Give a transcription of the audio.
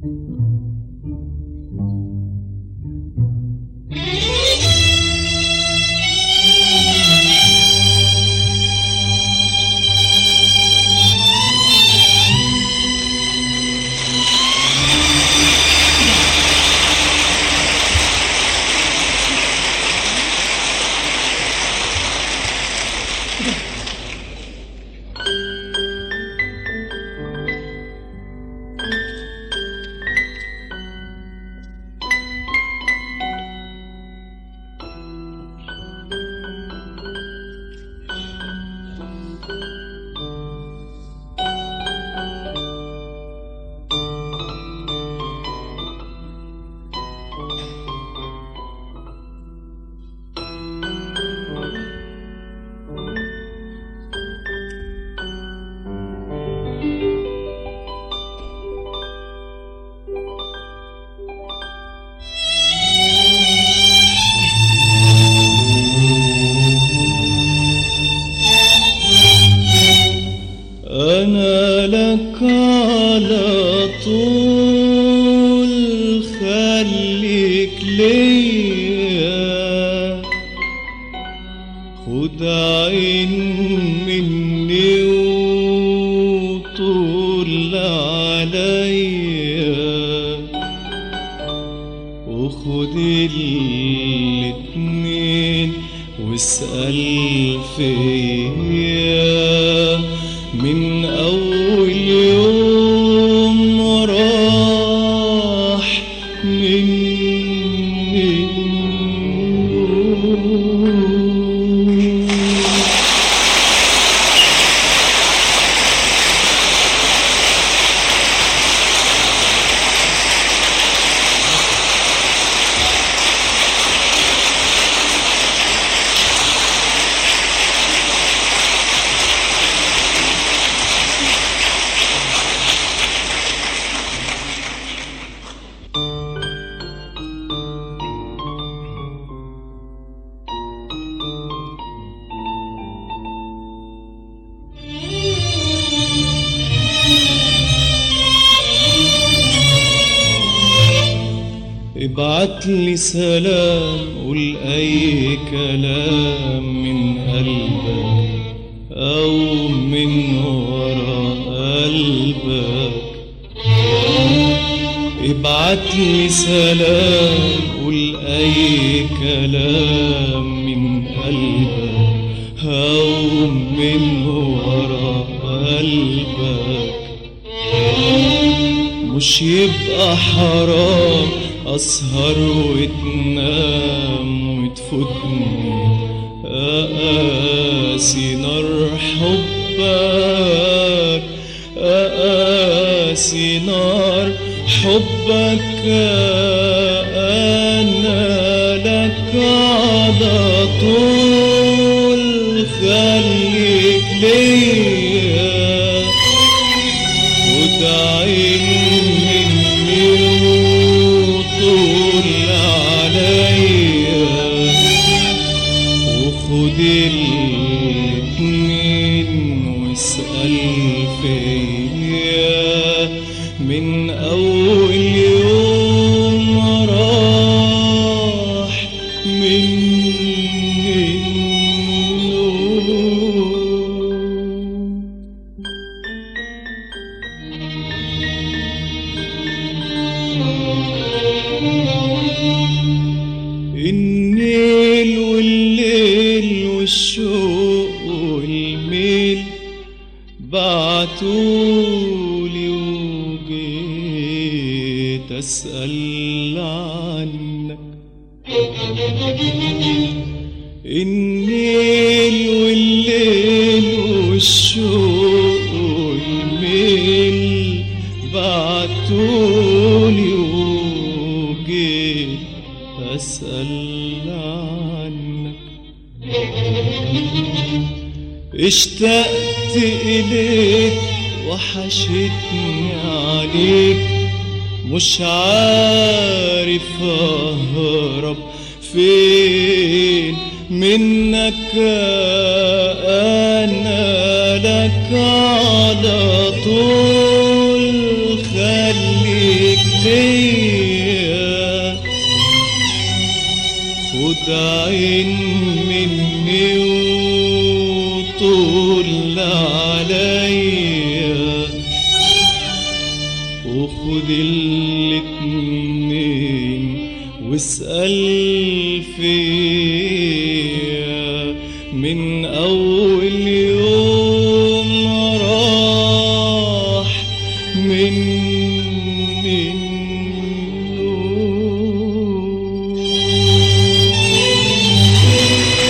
أنا لك على طول خليك ليا خد عين مني وطول عليا وخد الاتنين واسأل فيا من أول يوم راح مني ابعت لي سلام قول اي كلام من قلبك او من ورا قلبك ابعت لي سلام قول اي كلام من قلبك او من ورا قلبك مش يبقى حرام أسهر وتنام وتفوتني أقاسي نار حبك أقاسي نار حبك أنا لك على طول خليك ليا خد عين مني وطول عليا وخد الاتنين واسأل فيا من أول يوم راح مني النيل والليل والشوق والميل بعتولي وجيت أسأل عنك النيل والليل والشوق والميل بعتولي وجيت أسأل عنك اشتقت إليك وحشتني عليك مش عارف أهرب فين منك أنا لك على طول خليك وخد الاتنين واسأل فيا من أول يوم ما راح مني النور